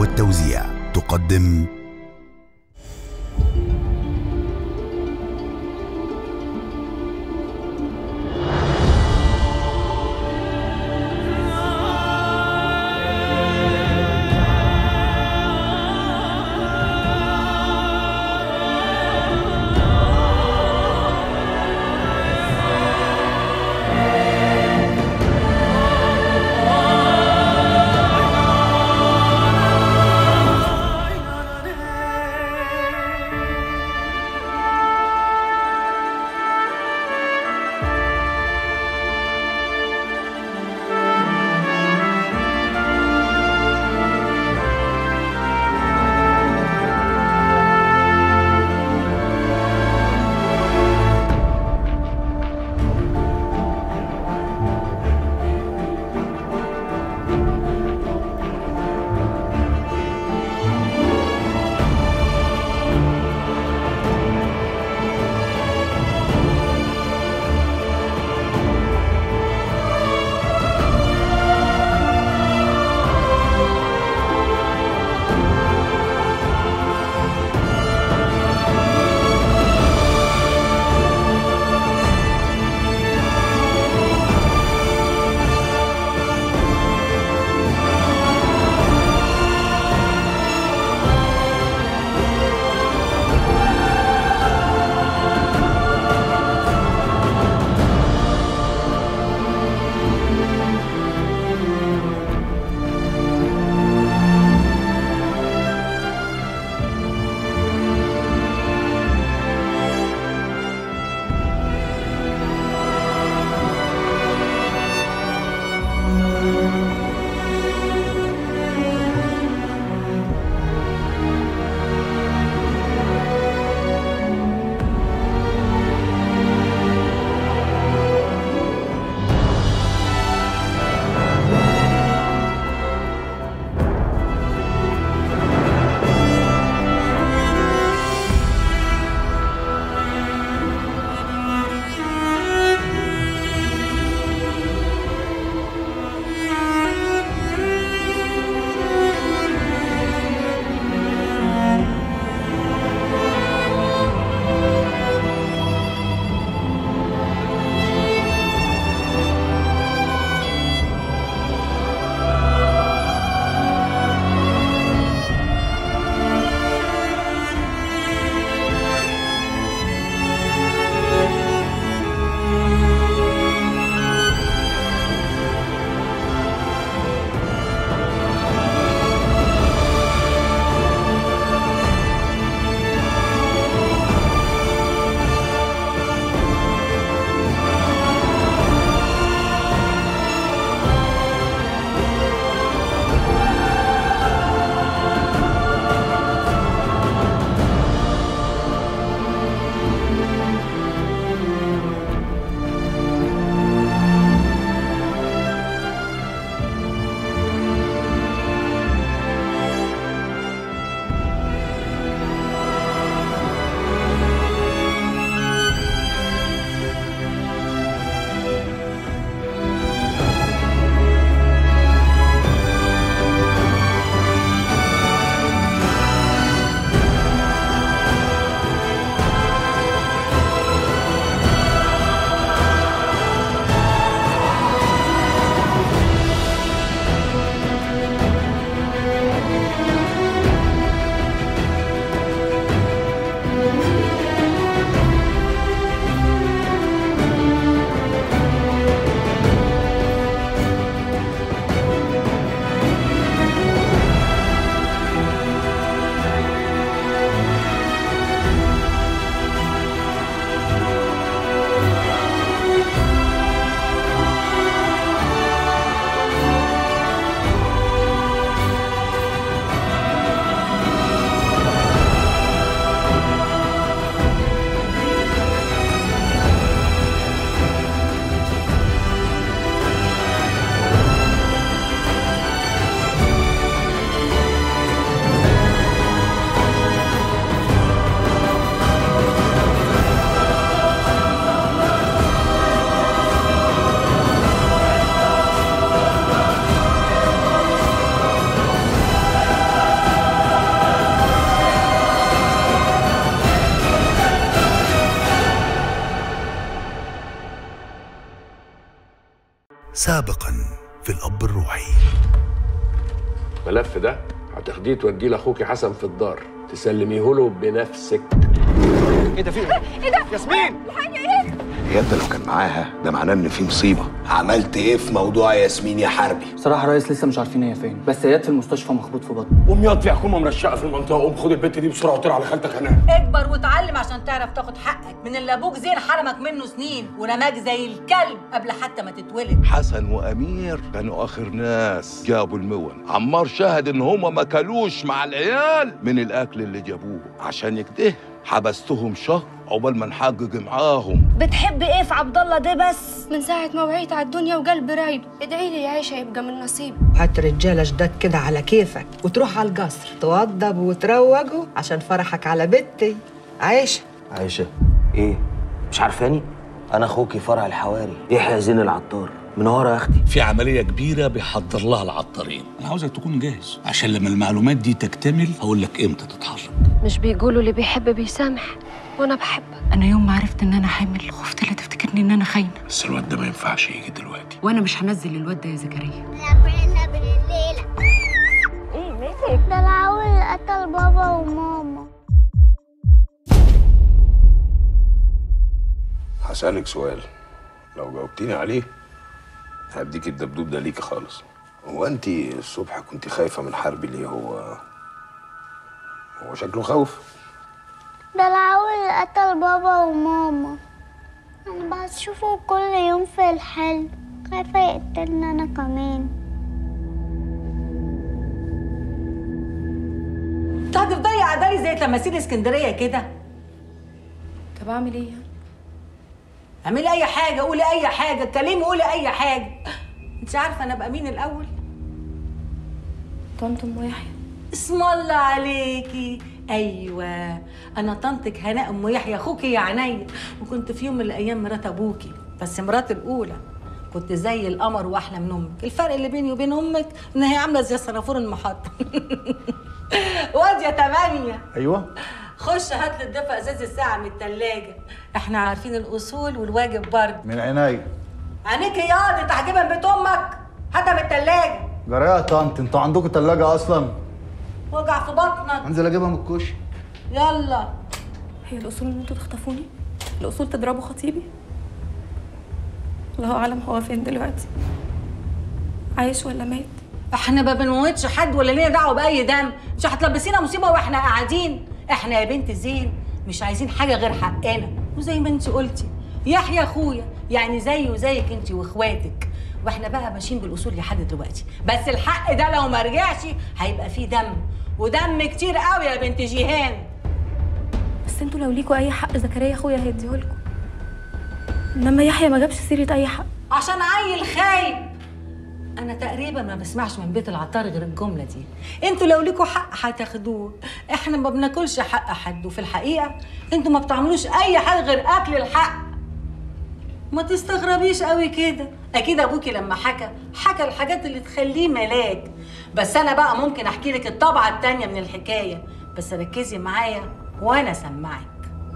والتوزيع تقدم سابقا في الأب الروحي الملف ده هتاخديه توديه لاخوكي حسن في الدار تسلميه له بنفسك ايه ده في ايه؟ ايه ده؟ ياسمين يا ابني لو كان معاها ده معناه ان في مصيبه عملت ايه في موضوع ياسمين يا حربي بصراحة رئيس لسه مش عارفين هي فين بس هي في المستشفى مخبوط في بطنه قوم ياض في حكومه مرشقه في المنطقه قوم خد البت دي بسرعه وطير على خالتك هناك اكبر واتعلم عشان تعرف تاخد حقك من اللي ابوك زين حرمك منه سنين ورماك زي الكلب قبل حتى ما تتولد حسن وامير كانوا اخر ناس جابوا المون عمار شهد ان هما ما كلوش مع العيال من الاكل اللي جابوه عشان كده حبستهم شهر عقبال ما نحقق معاهم بتحب ايه في عبد الله ده بس من ساعة ما وعيت على الدنيا وقلبي رايده ادعي لي يعيش هيبقى من نصيبي هات رجالة جداد كده على كيفك وتروح على القصر توضب وتروجوا عشان فرحك على بنتي عايشة عايشة ايه؟ مش عارفاني؟ انا اخوكي فرع الحواري يحيى زين العطار منورة يا اختي في عملية كبيرة بيحضر لها العطارين أنا عاوزك تكون جاهز عشان لما المعلومات دي تكتمل هقول لك إمتى تتحرك مش بيقولوا اللي بيحب بيسامح وانا بحبك انا يوم ما عرفت ان انا حامل خفت لا تفتكرني ان انا خاينه بس الواد ده ما ينفعش يجي دلوقتي وانا مش هنزل الواد ده يا زكريا ده العول قتل بابا وماما هسألك سؤال لو جاوبتيني عليه هديك الدبدوب ده ليكي خالص هو انت الصبح كنت خايفه من حربي ليه هو هو شكله خوف ده العول قتل بابا وماما انا بشوفه كل يوم في الحلم خايفة يقتلني انا كمان انت هتفضلي قاعده لي زي تماثيل اسكندريه كده طب اعمل ايه يعني؟ اعملي اي حاجه قولي اي حاجه اتكلمي قولي اي حاجه انت عارفه انا ابقى مين الاول طنط ام يحيى اسم الله عليكي ايوه انا طنطك هناء ام يحيى اخوكي يا عينيا وكنت في يوم من الايام مرات ابوكي بس مرات الاولى كنت زي القمر واحلى من امك الفرق اللي بيني وبين امك ان هي عامله زي صنافور المحطه واد يا تمانية ايوه خش هات لي الدفء ازاز الساعه من التلاجة احنا عارفين الاصول والواجب برضه من عينيا عينيك ياض انت عاجبها من بيت امك هاتها من التلاجة جرى يا طنط انتوا عندكم تلاجة اصلا وجع في بطنك انزل اجيبها من الكشك يلا هي الاصول ان انتوا تخطفوني؟ الاصول تضربوا خطيبي؟ الله اعلم هو فين دلوقتي عايش ولا مات؟ احنا ما بنموتش حد ولا لينا دعوه باي دم مش هتلبسينا مصيبه واحنا قاعدين احنا يا بنت زين مش عايزين حاجه غير حقنا وزي ما انت قلتي يحيى اخويا يعني زيه وزيك انت واخواتك واحنا بقى ماشيين بالاصول لحد دلوقتي بس الحق ده لو ما رجعش هيبقى فيه دم ودم كتير قوي يا بنت جيهان بس انتوا لو ليكوا اي حق زكريا اخويا هيديهولكوا انما يحيى ما جابش سيره اي حق عشان عيل خايب انا تقريبا ما بسمعش من بيت العطار غير الجمله دي انتوا لو ليكوا حق هتاخدوه احنا ما بناكلش حق حد وفي الحقيقه انتوا ما بتعملوش اي حاجه غير اكل الحق ما تستغربيش قوي كده اكيد ابوكي لما حكى حكى الحاجات اللي تخليه ملاك بس انا بقى ممكن احكي لك الطبعه التانية من الحكايه بس ركزي معايا وانا سمعك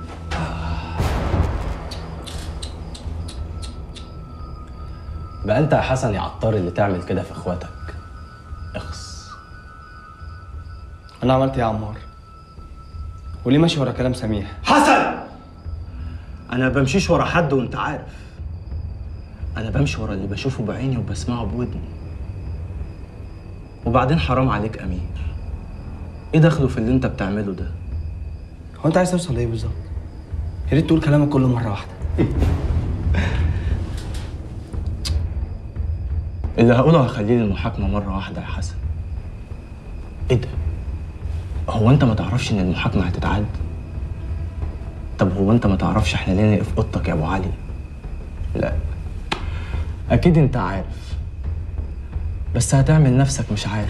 بقى انت يا حسن يا عطار اللي تعمل كده في اخواتك اخس انا عملت ايه يا عمار وليه ماشي ورا كلام سميح حسن انا بمشيش ورا حد وانت عارف انا بمشي ورا اللي بشوفه بعيني وبسمعه بودني وبعدين حرام عليك امير ايه دخله في اللي انت بتعمله ده هو انت عايز توصل لايه بالظبط يا ريت تقول كلامك كله مره واحده اللي هقوله هخليه للمحاكمة مرة واحدة يا حسن ايه ده؟ هو انت ما تعرفش ان المحاكمة هتتعاد؟ طب هو انت ما تعرفش احنا ليه نقف اوضتك يا ابو علي؟ لا اكيد انت عارف بس هتعمل نفسك مش عارف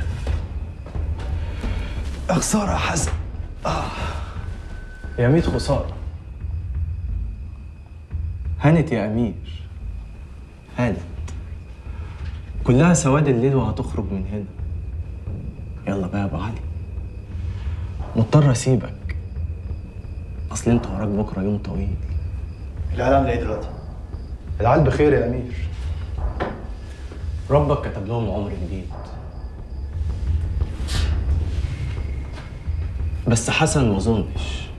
خسارة يا حسن يا ميت خسارة هانت يا أمير هانت كلها سواد الليل وهتخرج من هنا يلا بقى يا أبو علي مضطر أسيبك أصل أنت وراك بكرة يوم طويل العيال عاملة ايه دلوقتي؟ العيال بخير يا امير ربك كتب لهم عمر جديد بس حسن ما اظنش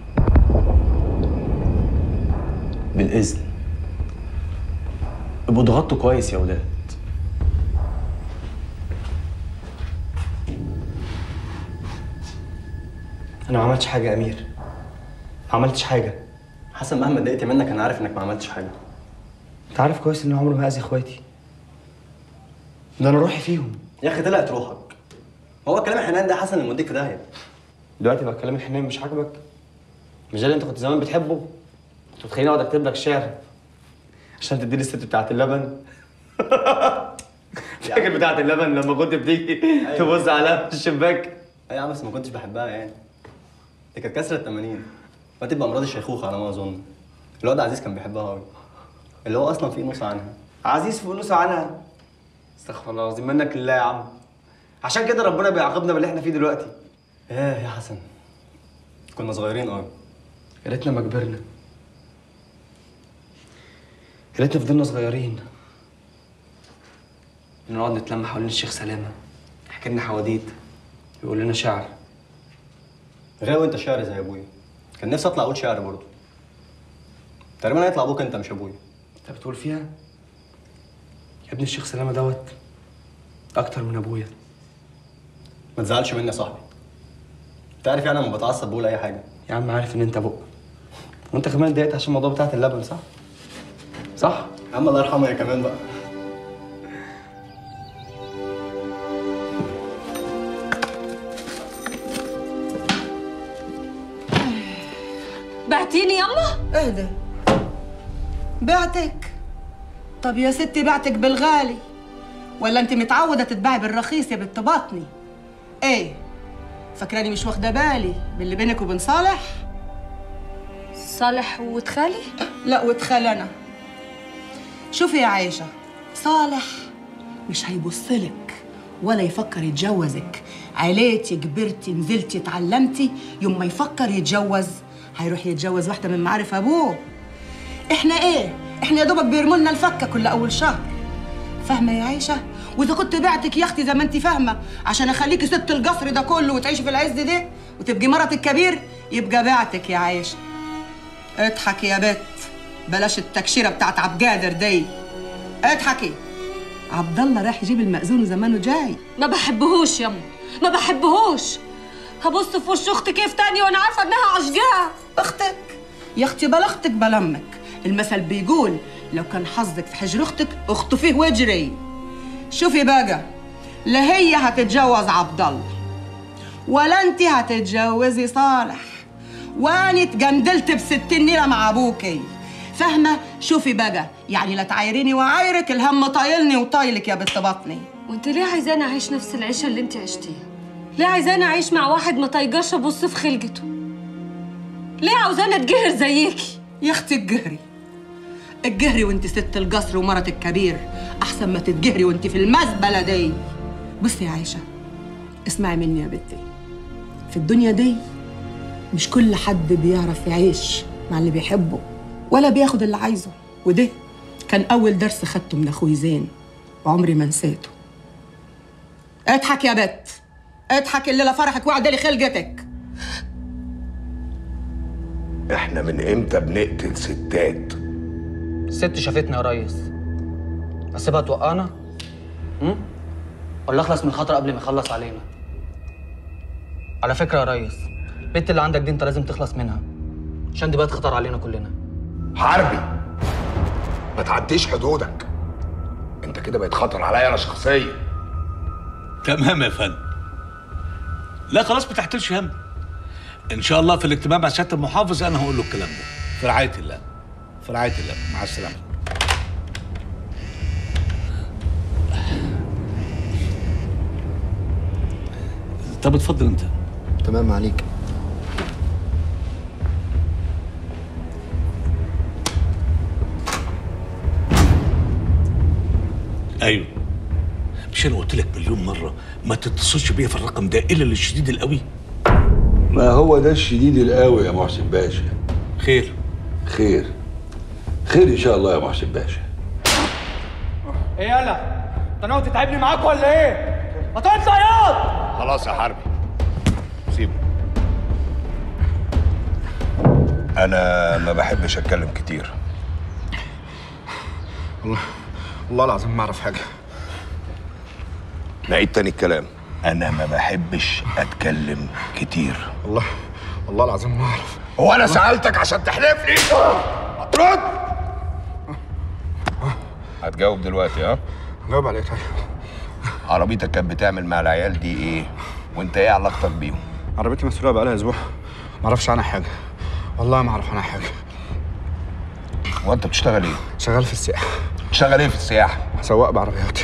بالاذن ابقوا ضغطوا كويس يا ولاد انا ما عملتش حاجه يا امير ما عملتش حاجه حسن مهما اتضايقت منك انا عارف انك ما عملتش حاجه انت عارف كويس ان عمري ما اذي اخواتي ده انا روحي فيهم يا اخي طلعت روحك هو كلام الحنان ده حسن اللي موديك في داهيه دلوقتي بقى كلام الحنان مش عاجبك مش ده اللي انت كنت زمان بتحبه كنت بتخليني اقعد اكتب لك شعر عشان تديني الست بتاعت اللبن فاكر بتاعت اللبن لما كنت بتيجي تبص عليها في الشباك اي يا عم بس ما كنتش بحبها يعني دي كانت كسرة 80 ما تبقى امراض الشيخوخه على ما اظن الواد عزيز كان بيحبها قوي اللي هو اصلا في نص عنها عزيز في نص عنها استغفر الله العظيم منك لله يا عم عشان كده ربنا بيعاقبنا باللي احنا فيه دلوقتي ايه يا حسن كنا صغيرين قوي يا ريتنا ما كبرنا يا ريتنا فضلنا صغيرين نقعد نتلم حوالين الشيخ سلامه يحكي لنا حواديت يقول لنا شعر غاوي انت شعر زي ابويا كان نفسي اطلع اقول شعر برضه تقريبا هيطلع ابوك انت مش ابويا انت بتقول فيها يا ابني الشيخ سلامه دوت اكتر من ابويا ما تزعلش مني يا صاحبي انت عارف يعني لما بتعصب بقول اي حاجه يا عم عارف ان انت بق وانت كمان اتضايقت عشان الموضوع بتاعت اللبن صح صح يا عم الله يرحمه يا كمان بقى بعتيني يما ايه ده بعتك طب يا ستي بعتك بالغالي ولا انت متعوده تتباعي بالرخيص يا بنت بطني ايه فاكراني مش واخده بالي باللي بينك وبين صالح صالح وتخالي لا وتخال انا شوفي يا عايشه صالح مش هيبصلك ولا يفكر يتجوزك عليتي كبرتي نزلتي اتعلمتي يوم ما يفكر يتجوز هيروح يتجوز واحده من معارف ابوه احنا ايه احنا يا دوبك بيرموا لنا الفكه كل اول شهر فاهمه يا عايشه واذا كنت بعتك يا اختي زي ما انت فاهمه عشان اخليكي ست القصر ده كله وتعيشي في العز ده وتبقي مرة الكبير يبقى بعتك يا عايشه اضحكي يا بت بلاش التكشيره بتاعت عبد قادر دي اضحكي عبد الله رايح يجيب المأذون وزمانه جاي ما بحبهوش يما ما بحبهوش هبص في وش اختي كيف تاني وانا عارفه انها عشقاه اختك يا اختي بلا اختك بلا امك المثل بيقول لو كان حظك في حجر اختك اخطفيه واجري شوفي بقى لا هي هتتجوز عبد الله ولا انت هتتجوزي صالح وانا اتجندلت بستين نيله مع ابوكي فاهمه شوفي بقى يعني لا تعايريني وعايرك الهم طايلني وطايلك يا بنت بطني وانت ليه عايزاني اعيش نفس العيشه اللي انت عشتيها ليه عايزاني اعيش مع واحد ما طايقاش ابص في خلقته ليه عاوزاني اتجهر زيكي يا اختي الجهري الجهري وانت ست القصر ومرة الكبير احسن ما تتجهري وانت في المزبله دي بصي يا عايشه اسمعي مني يا بنتي في الدنيا دي مش كل حد بيعرف يعيش مع اللي بيحبه ولا بياخد اللي عايزه وده كان اول درس خدته من اخوي زين وعمري ما نسيته اضحك يا بت اضحك اللي لا فرحك وعدلي خلقتك احنا من امتى بنقتل ستات الست شافتنا يا ريس اسيبها توقعنا امم ولا اخلص من الخطر قبل ما يخلص علينا على فكره يا ريس البنت اللي عندك دي انت لازم تخلص منها عشان دي بقت خطر علينا كلنا حربي ما تعديش حدودك انت كده بقيت خطر عليا انا شخصيا تمام يا فندم لا خلاص ما تحتلش هم ان شاء الله في الاجتماع مع سياده المحافظ انا هقول له الكلام ده في رعايه الله في رعايه الله مع السلامه طب اتفضل انت تمام عليك ايوه مش انا قلت لك مليون مره ما تتصلش بيا في الرقم ده الا للشديد القوي ما هو ده الشديد القوي يا محسن باشا خير خير خير ان شاء الله يا محسن باشا ايه يلا انت ناوي تتعبني معاك ولا ايه؟ ما تطلع ياض خلاص يا حربي سيبه انا ما بحبش اتكلم كتير والله والله العظيم ما اعرف حاجه نعيد تاني الكلام انا ما بحبش اتكلم كتير والله والله العظيم ما اعرف هو انا سالتك عشان تحلف لي رد هتجاوب دلوقتي ها جاوب عليك طيب عربيتك كانت بتعمل مع العيال دي ايه وانت ايه علاقتك بيهم عربيتي مسؤوله بقالها اسبوع ما اعرفش عنها حاجه والله ما اعرف عنها حاجه وانت بتشتغل ايه شغال في السياحه شغال ايه في السياحه سواق بعربيات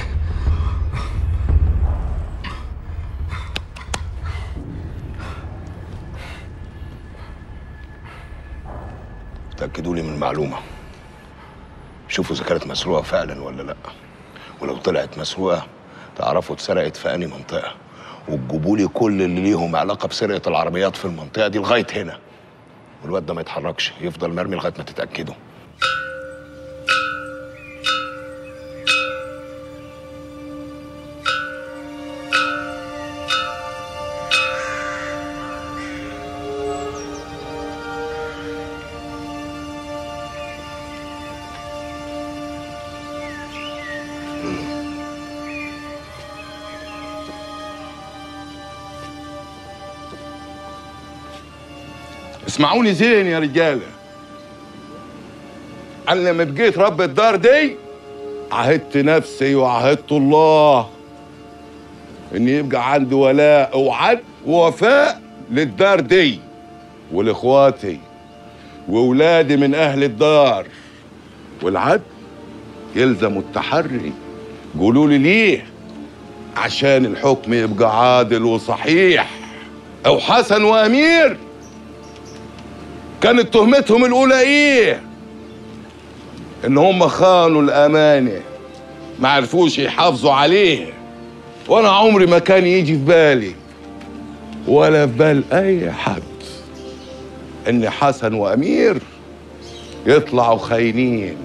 تاكدوا لي من معلومه شوفوا اذا كانت مسروقه فعلا ولا لا ولو طلعت مسروقه تعرفوا اتسرقت في انهي منطقه وتجيبوا لي كل اللي ليهم علاقه بسرقه العربيات في المنطقه دي لغايه هنا والواد ده ما يتحركش يفضل مرمي لغايه ما تتاكدوا اسمعوني زين يا رجاله انا لما بقيت رب الدار دي عهدت نفسي وعهدت الله ان يبقى عندي ولاء وعد ووفاء للدار دي ولاخواتي واولادي من اهل الدار والعد يلزم التحري قولوا لي ليه عشان الحكم يبقى عادل وصحيح او حسن وامير كانت تهمتهم الاولى ايه ان هم خانوا الامانه ما عرفوش يحافظوا عليه وانا عمري ما كان يجي في بالي ولا في بال اي حد ان حسن وامير يطلعوا خاينين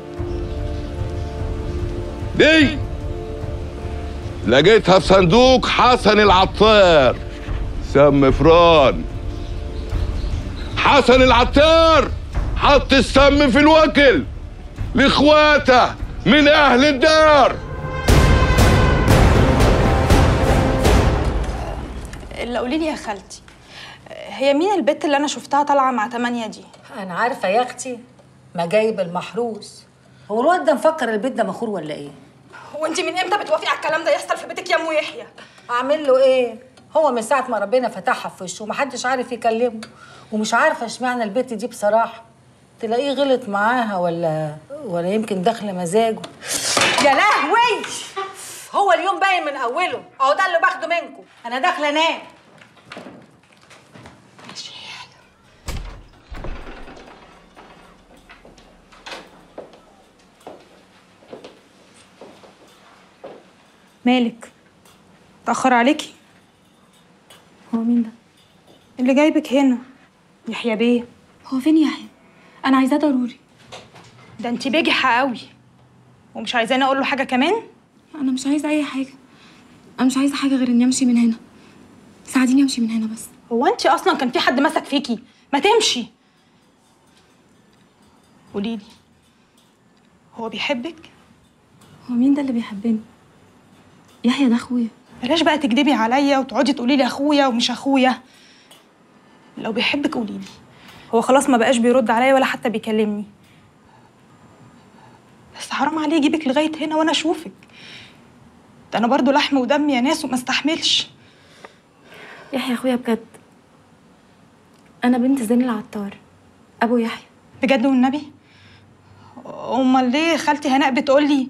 دي لقيتها في صندوق حسن العطار سم فران حسن العطار حط السم في الوكل لاخواته من اهل الدار اللي قولي لي يا خالتي هي مين البت اللي انا شفتها طالعه مع تمانية دي انا عارفه يا اختي ما جايب المحروس هو الواد ده مفكر البيت ده مخور ولا ايه هو انت من امتى بتوافقي على الكلام ده يحصل في بيتك يا ام يحيى اعمل له ايه هو من ساعه ما ربنا فتحها في وشه ومحدش عارف يكلمه ومش عارفه اشمعنى البت دي بصراحه تلاقيه غلط معاها ولا ولا يمكن داخله مزاجه يا لهوي هو اليوم باين من اوله اهو ده اللي باخده منكم انا داخله انام مالك تاخر عليكي هو مين ده اللي جايبك هنا يحيى بيه هو فين يحيى انا عايزاه ضروري ده انت بجحة قوي ومش عايزاني اقول له حاجه كمان انا مش عايزه اي حاجه انا مش عايزه حاجه غير اني امشي من هنا ساعديني امشي من هنا بس هو انت اصلا كان في حد مسك فيكي ما تمشي قولي لي هو بيحبك هو مين ده اللي بيحبني يحيى ده اخويا بلاش بقى تكدبي عليا وتقعدي تقولي لي اخويا ومش اخويا لو بيحبك قولي لي هو خلاص ما بقاش بيرد عليا ولا حتى بيكلمني بس حرام عليه يجيبك لغايه هنا وانا اشوفك ده انا برضو لحم ودم يا ناس وما استحملش يحيى اخويا بجد انا بنت زين العطار ابو يحيى بجد والنبي امال ليه خالتي هناء بتقول لي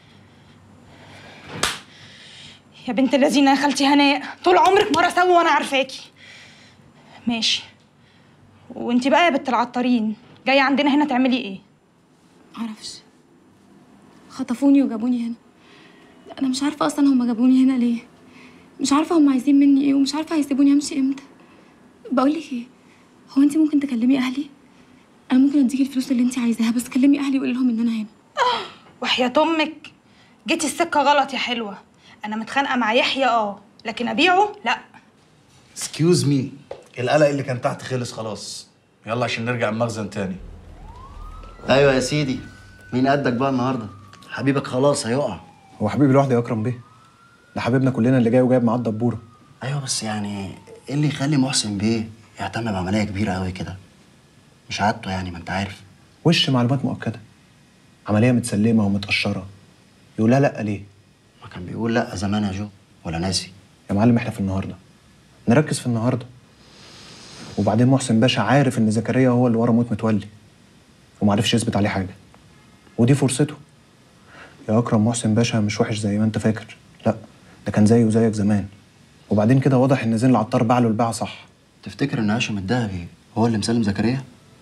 يا بنت الذين يا خالتي هناء طول عمرك مره سوا وانا عارفاكي ماشي وانتي بقى يا بنت العطارين جايه عندنا هنا تعملي ايه معرفش خطفوني وجابوني هنا انا مش عارفه اصلا هم جابوني هنا ليه مش عارفه هم عايزين مني ايه ومش عارفه هيسيبوني امشي امتى بقول لك ايه هو انت ممكن تكلمي اهلي انا ممكن اديكي الفلوس اللي انت عايزاها بس كلمي اهلي وقولي لهم ان انا هنا وحياة امك جيتي السكه غلط يا حلوه انا متخانقه مع يحيى اه لكن ابيعه لا اكسكيوز مي القلق اللي كان تحت خلص خلاص يلا عشان نرجع المخزن تاني ايوه يا سيدي مين قدك بقى النهارده حبيبك خلاص هيقع هو حبيبي لوحده يا اكرم بيه ده حبيبنا كلنا اللي جاي وجايب معاه الدبوره ايوه بس يعني ايه اللي يخلي محسن بيه يهتم بعمليه كبيره قوي كده مش عادته يعني ما انت عارف وش معلومات مؤكده عمليه متسلمه ومتقشره يقول لها لا ليه ما كان بيقول لا زمان يا جو ولا ناسي يا معلم احنا في النهارده نركز في النهارده وبعدين محسن باشا عارف ان زكريا هو اللي ورا موت متولي ومعرفش يثبت عليه حاجه ودي فرصته يا اكرم محسن باشا مش وحش زي ما انت فاكر لا ده كان زيه وزيك زمان وبعدين كده واضح ان زين العطار باع له البيعه صح تفتكر ان هاشم الدهبي هو اللي مسلم زكريا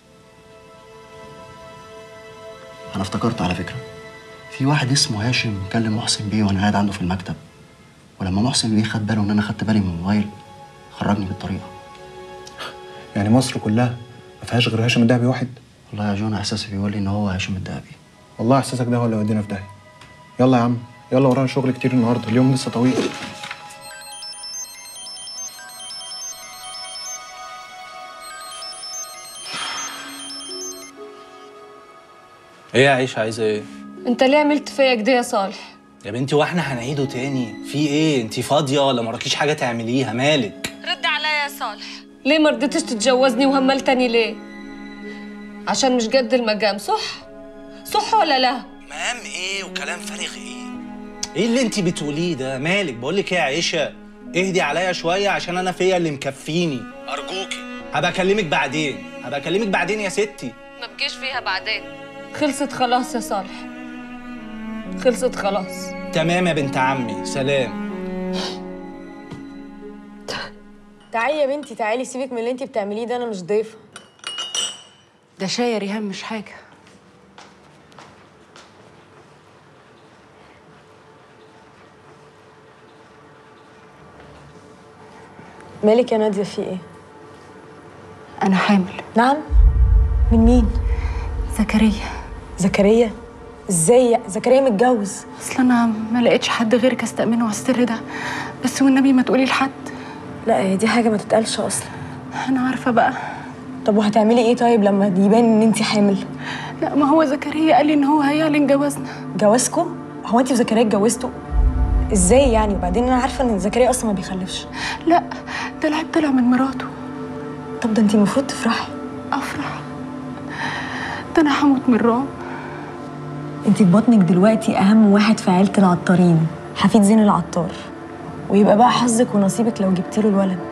انا افتكرت على فكره في واحد اسمه هاشم كلم محسن بيه وانا قاعد عنده في المكتب ولما محسن بيه خد باله ان انا خدت بالي من الموبايل خرجني بالطريقه يعني مصر كلها ما فيهاش غير هاشم الدهبي واحد والله يا جون احساسي بيقول لي ان هو هاشم الدهبي والله احساسك ده هو اللي ودينا في داهيه يلا يا عم يلا ورانا شغل كتير النهارده اليوم لسه طويل ايه يا عيش عايزه ايه انت ليه عملت فيا كده يا صالح يا بنتي واحنا هنعيده تاني في ايه انت فاضيه ولا مراكيش حاجه تعمليها مالك رد عليا يا صالح ليه ما رضيتش تتجوزني وهملتني ليه عشان مش قد المقام صح صح ولا لا مقام ايه وكلام فارغ ايه ايه اللي انت بتقوليه ده مالك بقول لك ايه يا عيشه اهدي عليا شويه عشان انا فيا اللي مكفيني ارجوكي هبقى اكلمك بعدين هبقى اكلمك بعدين يا ستي ما بقيش فيها بعدين خلصت خلاص يا صالح خلصت خلاص تمام يا بنت عمي سلام تعالي يا بنتي تعالي سيبك من اللي انت بتعمليه ده انا مش ضيفه ده شاي يا ريهام مش حاجه مالك يا ناديه في ايه انا حامل نعم من مين زكريا زكريا ازاي زكريا متجوز اصل انا ما لقيتش حد غيرك استأمنه على السر ده بس والنبي ما تقولي لحد لا هي دي حاجه ما تتقالش اصلا انا عارفه بقى طب وهتعملي ايه طيب لما يبان ان انت حامل لا ما هو زكريا قال لي ان هو هيعلن جوازنا جوازكم هو انت وزكريا اتجوزتوا ازاي يعني وبعدين انا عارفه ان زكريا اصلا ما بيخلفش لا ده العيب طلع من مراته طب ده انت المفروض تفرحي افرح ده انا هموت من الرعب انت في بطنك دلوقتي اهم واحد في عيله العطارين حفيد زين العطار ويبقى بقى حظك ونصيبك لو جبتي له الولد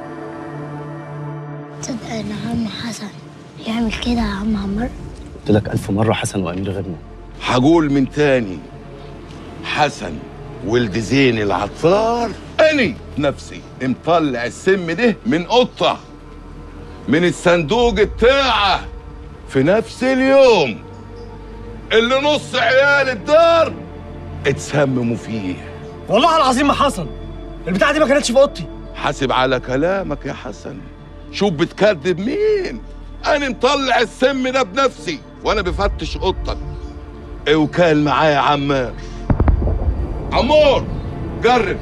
تصدق ان عم حسن يعمل كده يا عم عمار قلت لك ألف مرة حسن وأمير غيرنا هقول من تاني حسن ولد زين العطار اني نفسي مطلع السم ده من قطه من الصندوق بتاعه في نفس اليوم اللي نص عيال الدار اتسمموا فيه والله العظيم ما حصل البتاعه دي ما كانتش في اوضتي حاسب على كلامك يا حسن شوف بتكذب مين انا مطلع السم ده بنفسي وانا بفتش اوضتك إيه وكان معايا عمار عمور جرب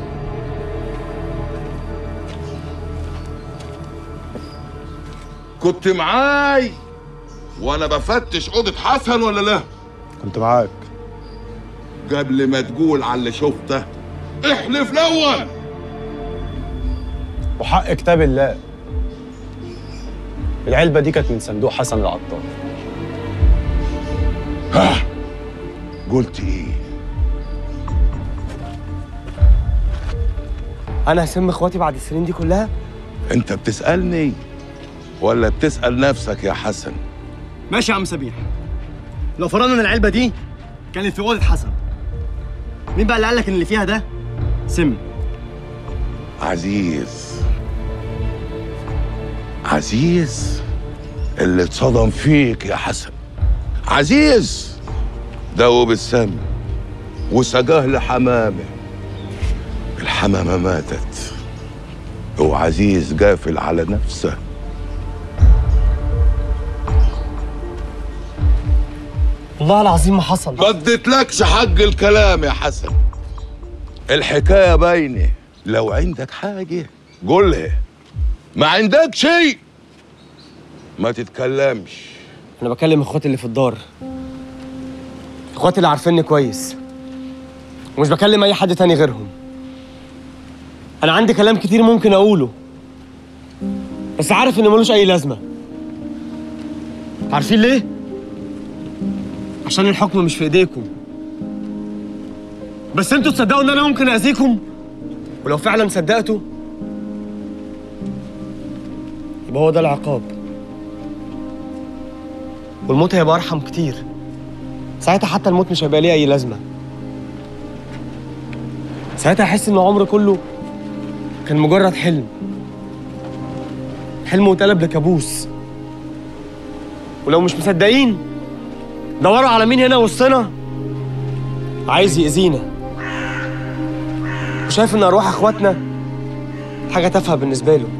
كنت معاي وانا بفتش اوضه حسن ولا لا كنت معاك قبل ما تقول على اللي شفته احلف الاول وحق كتاب الله العلبة دي كانت من صندوق حسن العطار قلت ايه انا هسم اخواتي بعد السنين دي كلها انت بتسالني ولا بتسال نفسك يا حسن ماشي يا عم سميح لو فرضنا ان العلبه دي كانت في اوضه حسن مين بقى اللي قال لك ان اللي فيها ده سم عزيز عزيز اللي اتصدم فيك يا حسن عزيز دوب السم وسقاه لحمامه الحمامة ماتت وعزيز قافل على نفسه والله العظيم ما حصل ما اديتلكش حق الكلام يا حسن الحكايه باينه لو عندك حاجه قولها ما عندك شيء ما تتكلمش انا بكلم اخواتي اللي في الدار اخواتي اللي عارفيني كويس ومش بكلم اي حد تاني غيرهم انا عندي كلام كتير ممكن اقوله بس عارف انه ملوش اي لازمه عارفين ليه عشان الحكم مش في ايديكم بس انتوا تصدقوا ان انا ممكن اذيكم ولو فعلا صدقتوا يبقى هو ده العقاب والموت هيبقى ارحم كتير ساعتها حتى الموت مش هيبقى ليه اي لازمه ساعتها احس ان عمري كله كان مجرد حلم حلم واتقلب لكابوس ولو مش مصدقين دوروا على مين هنا وسطنا عايز يأذينا وشايف ان ارواح اخواتنا حاجه تافهه بالنسبه له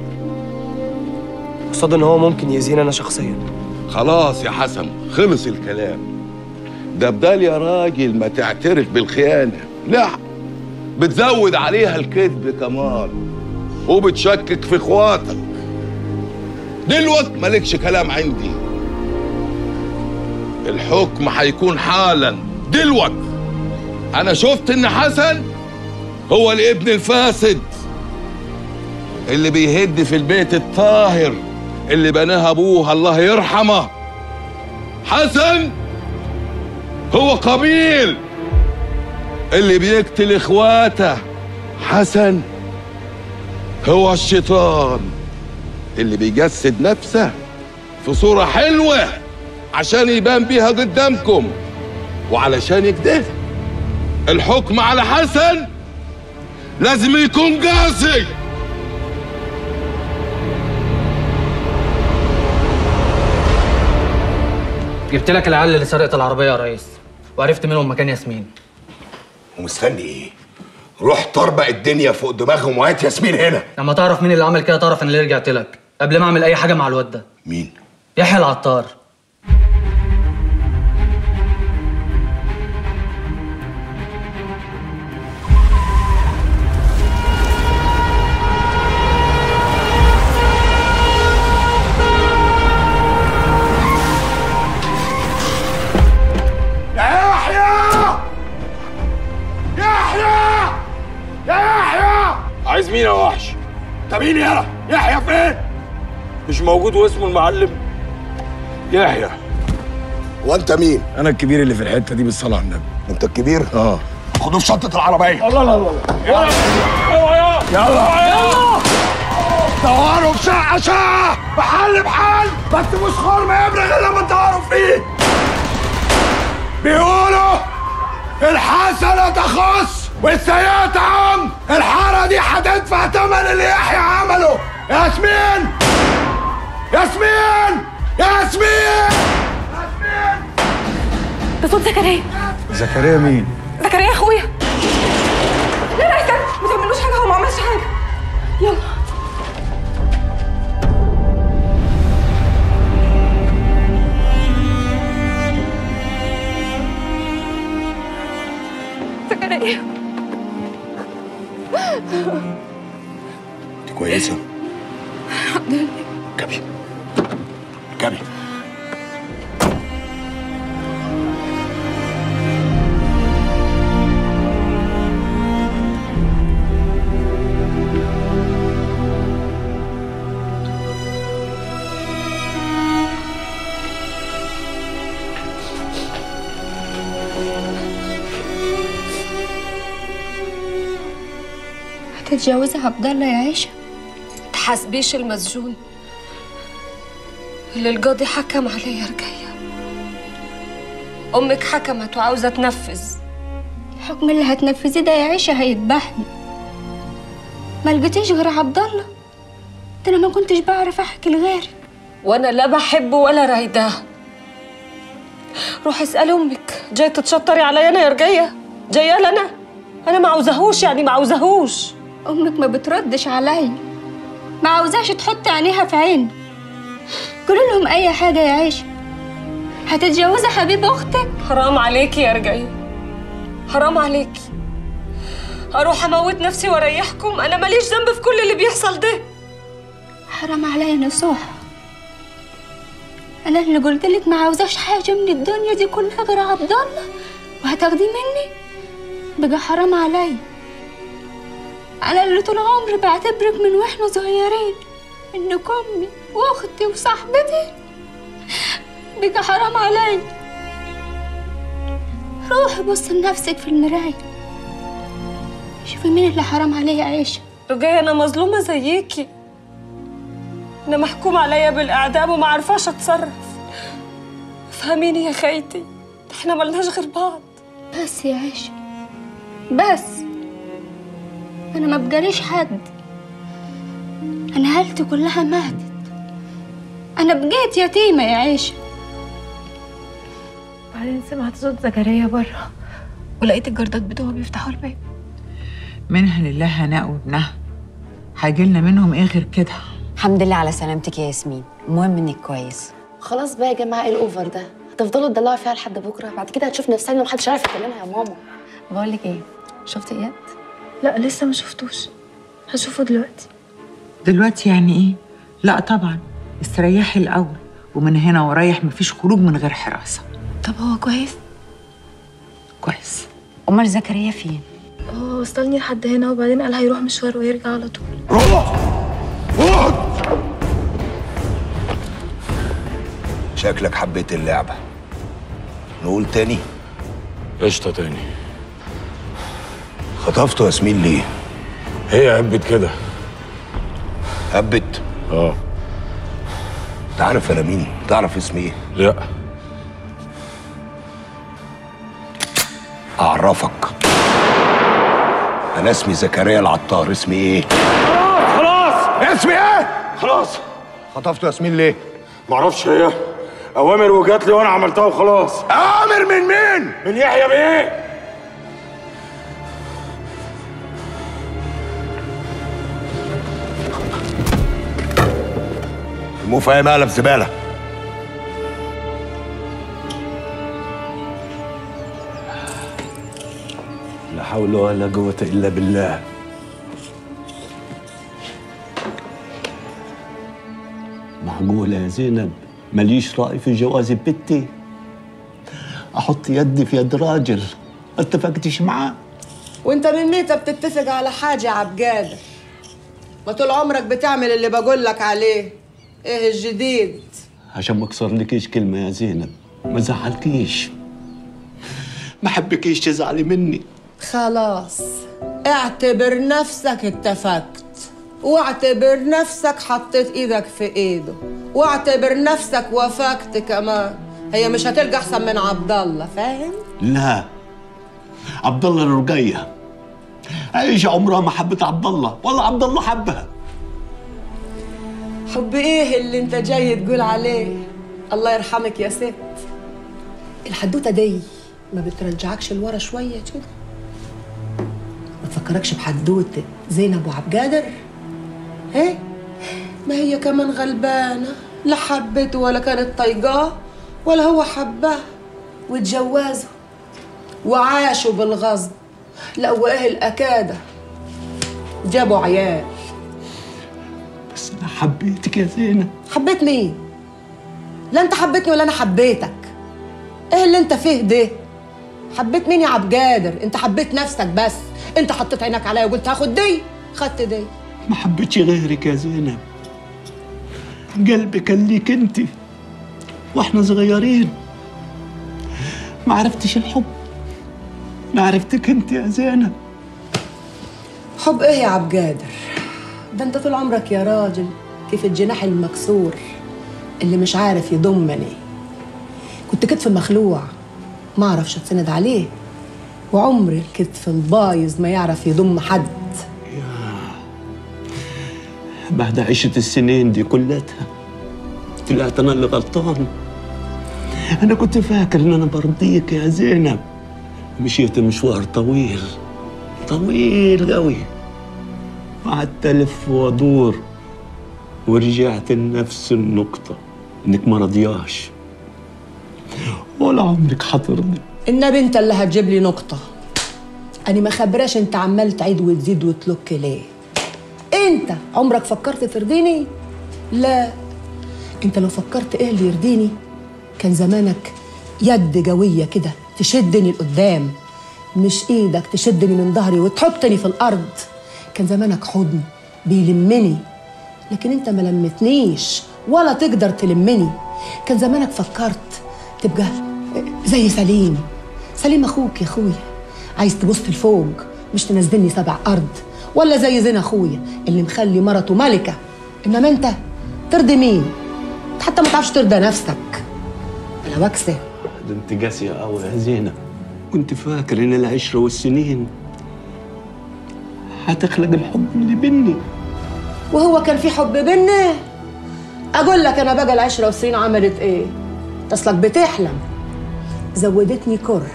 قصاد ان هو ممكن يأذينا انا شخصيا خلاص يا حسن خلص الكلام ده بدال يا راجل ما تعترف بالخيانة لا بتزود عليها الكذب كمان وبتشكك في اخواتك دلوقت مالكش كلام عندي الحكم هيكون حالا دلوقت انا شفت ان حسن هو الابن الفاسد اللي بيهد في البيت الطاهر اللي بناها ابوه الله يرحمه حسن هو قبيل اللي بيقتل اخواته حسن هو الشيطان اللي بيجسد نفسه في صورة حلوة عشان يبان بيها قدامكم وعلشان كده الحكم على حسن لازم يكون قاسي جبت لك العيال اللي سرقت العربيه يا ريس وعرفت منهم مكان ياسمين ومستني ايه؟ روح طربق الدنيا فوق دماغهم وهات ياسمين هنا لما تعرف مين اللي عمل كده تعرف ان اللي رجعت لك قبل ما اعمل اي حاجه مع الواد ده مين؟ يحيى العطار يا يحيى يحيى يا يحيى عايز مين يا وحش؟ انت مين يالا يحيى فين مش موجود واسمه المعلم يحيى وانت مين؟ انا الكبير اللي في الحته دي بالصلاه على النبي انت الكبير؟ اه خدوه في شنطة العربية الله الله الله يلا يلا يلا دوروا في شقة شقة محل محل بس مش خرم يبرغ الا لما تدوروا فيه بيقولوا الحسنة تخص والسيئة تعم الحارة دي هتدفع تمن اللي يحيى عمله ياسمين ياسمين ياسمين ده صوت زكريا زكريا مين؟ زكريا اخويا لا لا استنى ما تعملوش حاجه هو ما عملش حاجه يلا زكريا انت كويسة؟ الحمد لله كبي كبي هتتجوزي عبد الله يا عيشة تحاسبيش المسجون اللي القاضي حكم عليه يا رجية أمك حكمت وعاوزة تنفذ الحكم اللي هتنفذيه ده يا عيشة هيذبحني ما لقيتيش غير عبد الله ده انا ما كنتش بعرف احكي لغيرك وأنا لا بحبه ولا رايداه روحي اسألي أمك جاية تتشطري عليا أنا يا رجية جاية لنا أنا ما عاوزاهوش يعني ما عاوزاهوش امك ما بتردش عليا ما عاوزاش تحط عينيها في عيني قولوا لهم اي حاجه يا عيشه هتتجوزي حبيب اختك حرام عليكي يا رجعي حرام عليكي اروح اموت نفسي واريحكم انا ماليش ذنب في كل اللي بيحصل ده حرام عليا نصوح انا اللي قلت لك ما عاوزاش حاجه من الدنيا دي كلها غير عبد الله وهتاخديه مني بقى حرام عليا انا اللي طول عمري بعتبرك من واحنا صغيرين انك امي واختي وصاحبتي بقى حرام عليا روحي بصي لنفسك في المرايه شوفي مين اللي حرام عليا عيشه رجاي انا مظلومه زيكي انا محكوم عليا بالاعدام وما عارفاش اتصرف فهميني يا خيتي احنا ملناش غير بعض بس يا عيشه بس انا ما بقاليش حد انا عيلتي كلها ماتت انا بقيت يتيمه يا عيشه بعدين سمعت صوت زكريا بره ولقيت الجردات بتوعه بيفتحوا الباب منها لله هناء وابنها هيجيلنا منهم ايه غير كده الحمد لله على سلامتك يا ياسمين المهم انك كويس خلاص بقى يا جماعه ايه الاوفر ده هتفضلوا تدلعوا فيها لحد بكره بعد كده هتشوف نفسها ان محدش عارف يكلمها يا ماما بقول لك ايه شفت اياد لا لسه ما شفتوش هشوفه دلوقتي دلوقتي يعني ايه لا طبعا استريحي الاول ومن هنا ورايح مفيش خروج من غير حراسه طب هو كويس كويس امال زكريا فين هو وصلني لحد هنا وبعدين قال هيروح مشوار ويرجع على طول شكلك حبيت اللعبة نقول تاني قشطة تاني خطفته ياسمين ليه؟ هي هبت كده هبت؟ اه تعرف انا مين؟ تعرف اسمي ايه؟ لا اعرفك انا اسمي زكريا العطار اسمي ايه؟ خلاص اسمي ايه؟ خلاص خطفته ياسمين ليه؟ معرفش هي اوامر وجات لي وانا عملتها وخلاص اوامر من مين؟ من يحيى بيه مو فاهم قلب زبالة لا حول ولا قوة إلا بالله معقولة يا زينب ماليش رأي في جواز بنتي أحط يدي في يد راجل ما اتفقتش معاه وانت من متى بتتفق على حاجة يا عبجادر ما طول عمرك بتعمل اللي بقول لك عليه ايه الجديد عشان ما اكسر لكيش كلمة يا زينب ما زعلكيش ما حبكيش تزعلي مني خلاص اعتبر نفسك اتفقت واعتبر نفسك حطيت ايدك في ايده واعتبر نفسك وافقت كمان هي مش هتلقى احسن من عبد الله فاهم لا عبد الله الرقية عايشة عمرها ما حبت عبد الله ولا عبد الله حبها حب ايه اللي انت جاي تقول عليه الله يرحمك يا ست الحدوته دي ما بترجعكش لورا شويه كده ما تفكركش بحدوته زينب وعبد قادر ايه ما هي كمان غلبانه لا حبته ولا كانت طايقاه ولا هو حباه واتجوزوا وعاشوا بالغصب لا وايه الاكاده جابوا عيال بس أنا حبيتك يا زينب حبيت مين؟ لا انت حبيتني ولا انا حبيتك ايه اللي انت فيه ده؟ حبيت مين يا عبد قادر؟ انت حبيت نفسك بس انت حطيت عينك عليا وقلت هاخد دي خدت دي ما حبيتش غيرك يا زينب قلبي كان ليك انت واحنا صغيرين ما عرفتش الحب ما عرفتك انت يا زينب حب ايه يا عبد قادر؟ ده انت طول عمرك يا راجل كيف الجناح المكسور اللي مش عارف يضمني كنت كتف مخلوع ما اعرفش اتسند عليه وعمر الكتف البايظ ما يعرف يضم حد بعد عشرة السنين دي كلها طلعت انا اللي غلطان انا كنت فاكر ان انا برضيك يا زينب مشيت مشوار طويل طويل قوي قعدت الف وادور ورجعت لنفس النقطة انك ما رضياش ولا عمرك حترضي النبي انت اللي هتجيب لي نقطة أنا ما خبراش انت عمال تعيد وتزيد وتلك ليه انت عمرك فكرت ترضيني لا انت لو فكرت ايه اللي يرضيني كان زمانك يد جوية كده تشدني لقدام مش ايدك تشدني من ظهري وتحطني في الارض كان زمانك حضن بيلمني لكن انت ما لمتنيش ولا تقدر تلمني كان زمانك فكرت تبقى زي سليم سليم اخوك يا اخويا عايز تبص لفوق مش تنزلني سبع ارض ولا زي زين اخويا اللي مخلي مرته ملكه انما انت ترضي مين انت حتى ما تعرفش ترضى نفسك بلا وكسه ده انت قاسية قوي يا زينب كنت فاكر ان العشرة والسنين هتخلق الحب اللي بيني وهو كان في حب بينا اقول لك انا بقى العشره والسنين عملت ايه اصلك بتحلم زودتني كره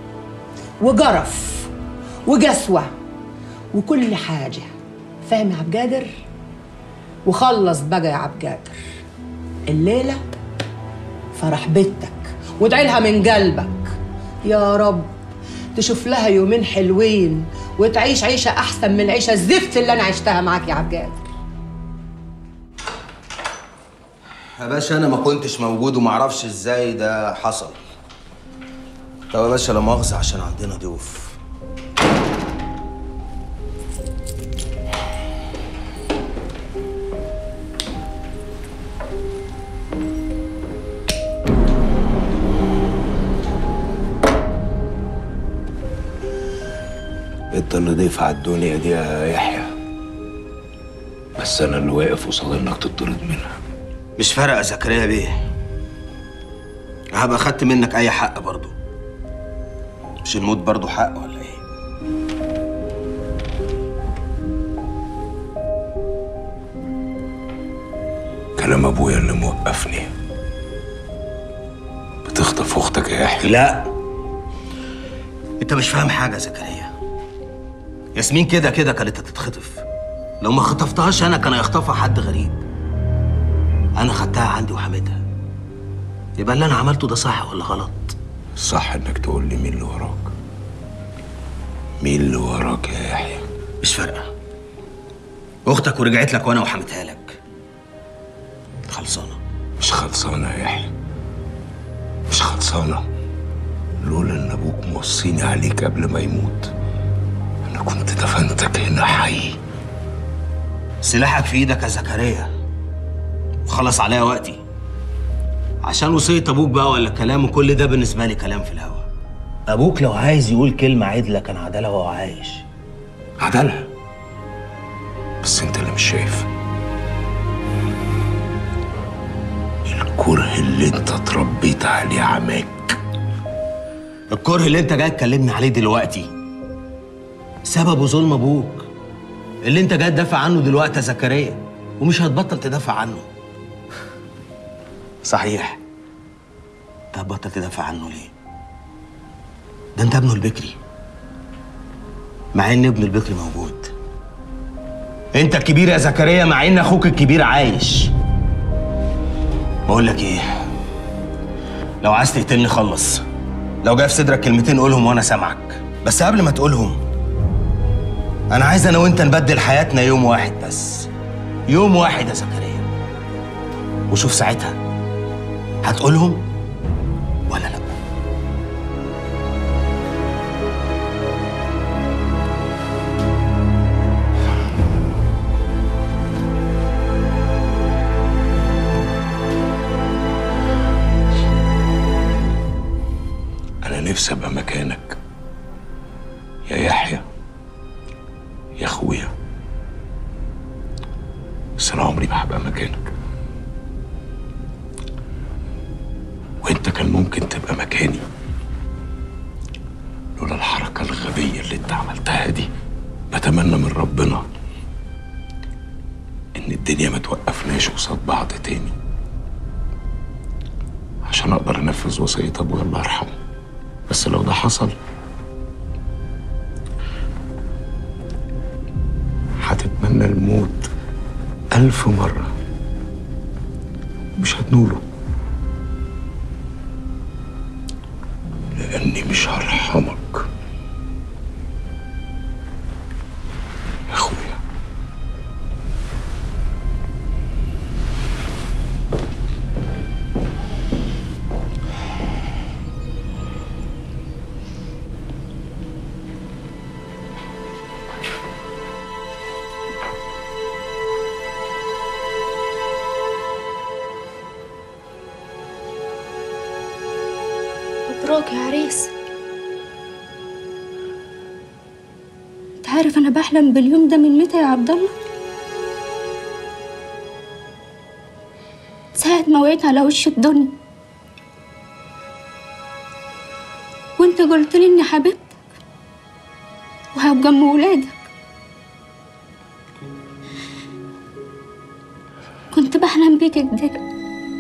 وجرف وجسوه وكل حاجه فاهم يا عبد القادر وخلص بقى يا عبد القادر الليله فرح بنتك وادعي لها من قلبك يا رب تشوف لها يومين حلوين وتعيش عيشه احسن من العيشه الزفت اللي انا عشتها معاك يا عبد القادر يا باشا انا ما كنتش موجود وما اعرفش ازاي ده حصل طب يا باشا لا مؤاخذه عشان عندنا ضيوف انت اللي ضيف على الدنيا دي يا يحيى بس انا اللي واقف قصاد انك تطرد منها مش فارقه يا زكريا بيه هبقى خدت منك اي حق برضو مش الموت برضو حق ولا ايه كلام ابويا اللي موقفني بتخطف اختك يا يحيى لا انت مش فاهم حاجه يا زكريا ياسمين كده كده كانت هتتخطف لو ما خطفتهاش انا كان هيخطفها حد غريب انا خدتها عندي وحميتها يبقى اللي انا عملته ده صح ولا غلط صح انك تقول لي مين اللي وراك مين اللي وراك يا يحيى مش فارقه اختك ورجعت لك وانا وحميتها لك خلصانه مش خلصانه يا يحيى مش خلصانه لولا ان ابوك موصيني عليك قبل ما يموت انا كنت دفنتك هنا حي سلاحك في ايدك يا زكريا وخلص عليا وقتي عشان وصية ابوك بقى ولا كلامه كل ده بالنسبه لي كلام في الهوا ابوك لو عايز يقول كلمه عدله كان عدلها وهو عايش عدلها بس انت اللي مش شايف الكره اللي انت اتربيت عليه عماك الكره اللي انت جاي تكلمني عليه دلوقتي سببه ظلم ابوك اللي انت جاي تدافع عنه دلوقتي يا زكريا ومش هتبطل تدافع عنه صحيح انت هتبطل تدافع عنه ليه ده انت ابنه البكري مع ان ابن البكري موجود انت الكبير يا زكريا مع ان اخوك الكبير عايش بقول لك ايه لو عايز تقتلني خلص لو جاي في صدرك كلمتين قولهم وانا سامعك بس قبل ما تقولهم انا عايز انا وانت نبدل حياتنا يوم واحد بس يوم واحد يا زكريا وشوف ساعتها هتقولهم ولا لا انا نفسي ابقى مكانك يا يحيى يا اخويا بس انا عمري ما هبقى مكانك وانت كان ممكن تبقى مكاني لولا الحركة الغبية اللي انت عملتها دي بتمنى من ربنا ان الدنيا ما توقفناش قصاد بعض تاني عشان اقدر انفذ وصية ابويا الله يرحمه بس لو ده حصل هتتمنى الموت ألف مرة مش هتنوله لاني مش هرحمك يا اخويا مبروك يا عريس انت عارف انا بحلم باليوم ده من متى يا عبد الله ساعة ما وقعت على وش الدنيا وانت قلت لي اني حبيبتك وهبقى ام ولادك كنت بحلم بيك كده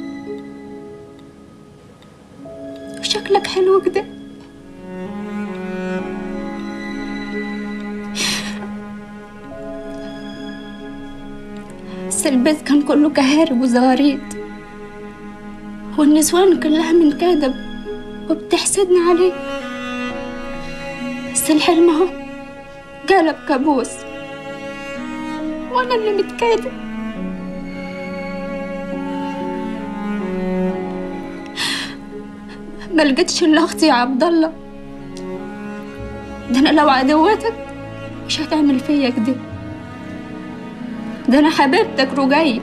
وشكلك حلو كده بس البيت كان كله كهارب وزغاريد والنسوان كلها من كدب وبتحسدني عليك بس الحلم اهو قلب كابوس وانا اللي متكادب ما لقيتش الا اختي يا عبد الله ده انا لو عدوتك مش هتعمل فيا كده ده انا حبيبتك رجية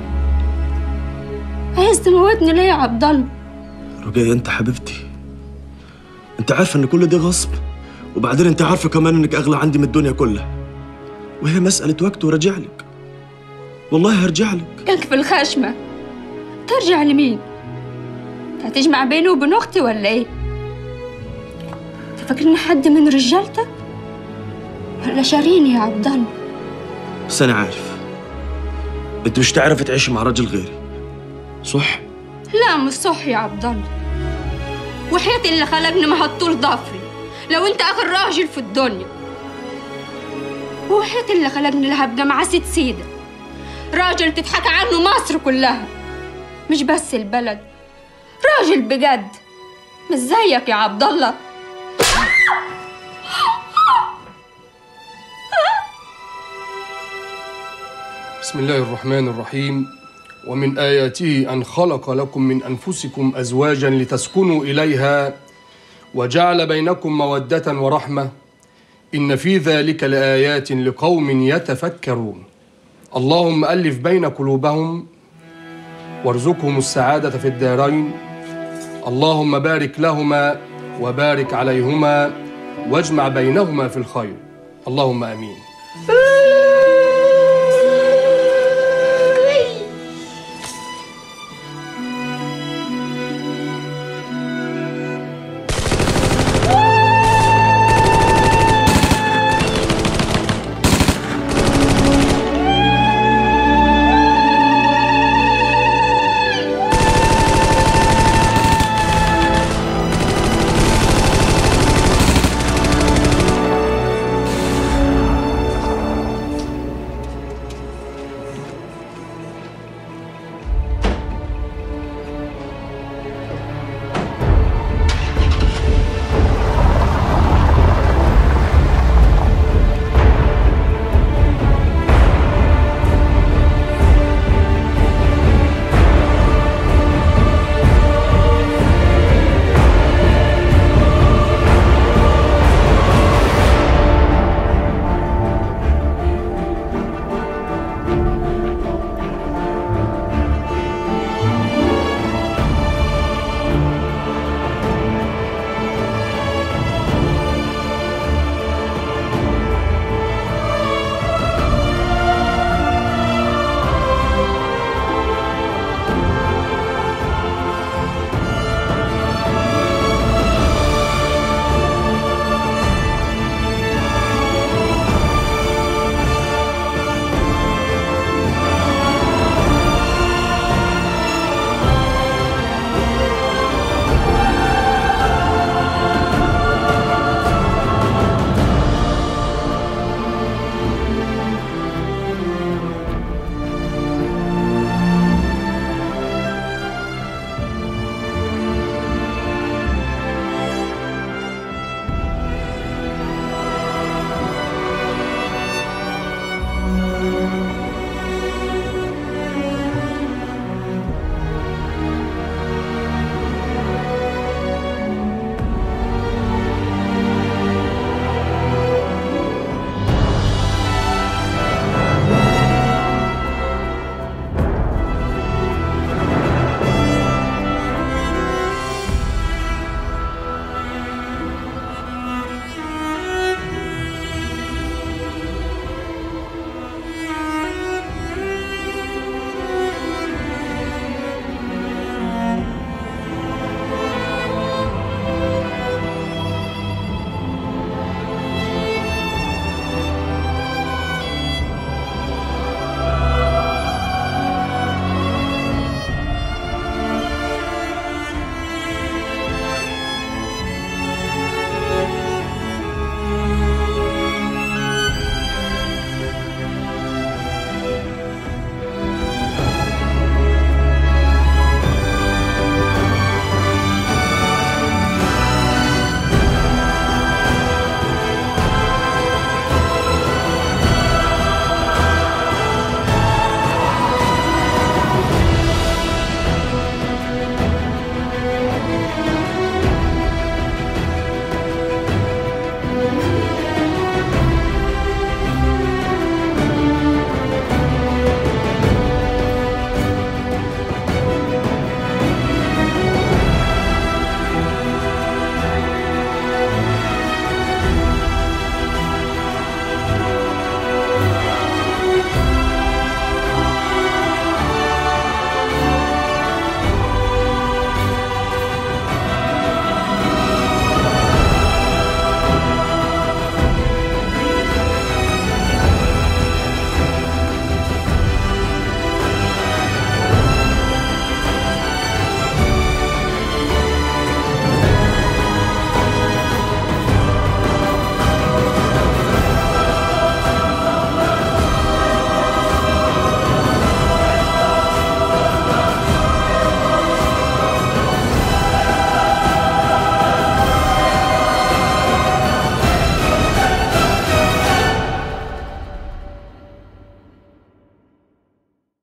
عايز تموتني ليه يا عبد الله رجاء انت حبيبتي انت عارفه ان كل ده غصب وبعدين انت عارفه كمان انك اغلى عندي من الدنيا كلها وهي مسألة وقت وراجع لك والله هرجع لك كانك في الخشمة ترجع لمين هتجمع بيني وبين اختي ولا ايه انت فاكرني حد من رجالتك ولا شاريني يا عبد الله بس انا عارف انت مش تعرف تعيش مع راجل غيري صح لا مش صح يا عبد الله وحياتي اللي خلقني ما هتطول ضفري لو انت اخر راجل في الدنيا وحياتي اللي خلقني اللي هبقى مع ست سيدة راجل تضحك عنه مصر كلها مش بس البلد راجل بجد مش زيك يا عبد الله بسم الله الرحمن الرحيم ومن آياته أن خلق لكم من أنفسكم أزواجا لتسكنوا إليها وجعل بينكم مودة ورحمة إن في ذلك لآيات لقوم يتفكرون اللهم ألف بين قلوبهم وارزقهم السعادة في الدارين اللهم بارك لهما وبارك عليهما واجمع بينهما في الخير اللهم آمين